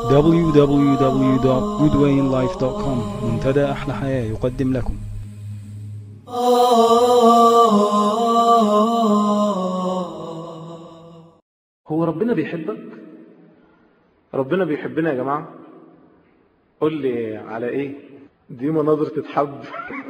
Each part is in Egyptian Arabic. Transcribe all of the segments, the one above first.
www.goodwayinlife.com منتدى أحلى حياة يقدم لكم هو ربنا بيحبك ربنا بيحبنا يا جماعة قول لي على ايه دي مناظر تتحب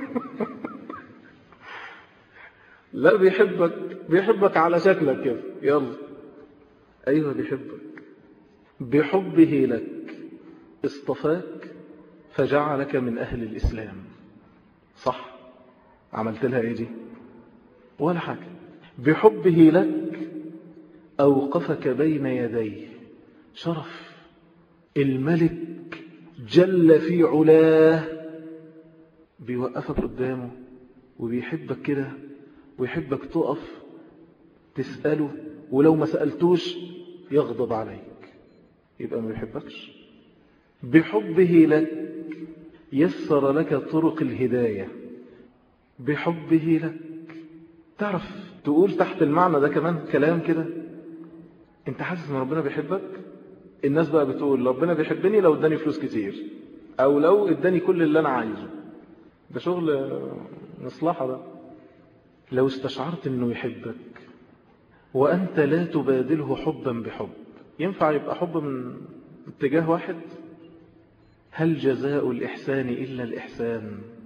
لا بيحبك بيحبك على شكلك كده يلا ايوه بيحبك بحبه لك اصطفاك فجعلك من اهل الاسلام صح عملت لها ايه دي ولا حاجة بحبه لك أوقفك بين يديه شرف الملك جل في علاه بيوقفك قدامه وبيحبك كده ويحبك تقف تسأله ولو ما سألتوش يغضب عليك يبقى ما بيحبكش بحبه لك يسر لك طرق الهداية بحبه لك تعرف تقول تحت المعنى ده كمان كلام كده انت حاسس ان ربنا بيحبك الناس بقى بتقول ربنا بيحبني لو اداني فلوس كتير او لو اداني كل اللي انا عايزه ده شغل مصلحة ده لو استشعرت انه يحبك وانت لا تبادله حبا بحب ينفع يبقى حب من اتجاه واحد هل جزاء الإحسان إلا الإحسان